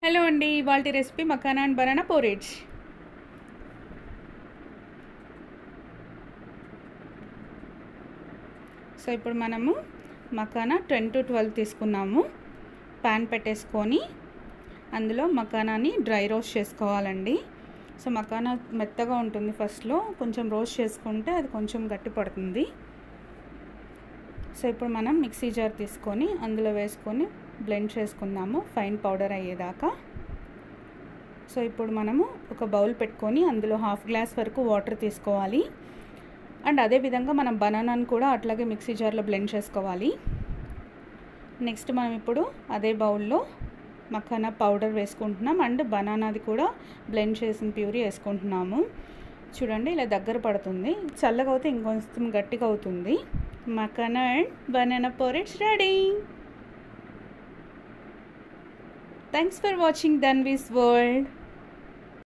hello అండి ఇవాళ recipe makhana and banana porridge so ఇప్పుడు మనము మకానా టెన్ టు ట్వెల్వ్ తీసుకున్నాము ప్యాన్ పెట్టేసుకొని అందులో మకానాని డ్రై రోస్ట్ చేసుకోవాలండి సో మకానా మెత్తగా ఉంటుంది ఫస్ట్లో కొంచెం రోస్ట్ చేసుకుంటే అది కొంచెం గట్టి పడుతుంది సో ఇప్పుడు మనం మిక్సీ జార్ తీసుకొని అందులో వేసుకొని బ్లెండ్ చేసుకుందాము ఫైన్ పౌడర్ అయ్యేదాకా సో ఇప్పుడు మనము ఒక బౌల్ పెట్టుకొని అందులో హాఫ్ గ్లాస్ వరకు వాటర్ తీసుకోవాలి అండ్ అదేవిధంగా మనం బనానాను కూడా అట్లాగే మిక్సీ జార్లో బ్లెండ్ చేసుకోవాలి నెక్స్ట్ మనం ఇప్పుడు అదే బౌల్లో మఖానా పౌడర్ వేసుకుంటున్నాం అండ్ బనానాది కూడా బ్లెండ్ చేసిన ప్యూరీ వేసుకుంటున్నాము చూడండి ఇలా దగ్గర పడుతుంది చల్లగా అవుతే ఇంకొంచెం గట్టిగా అవుతుంది makhana and banana porridge ready thanks for watching Dhanvi's world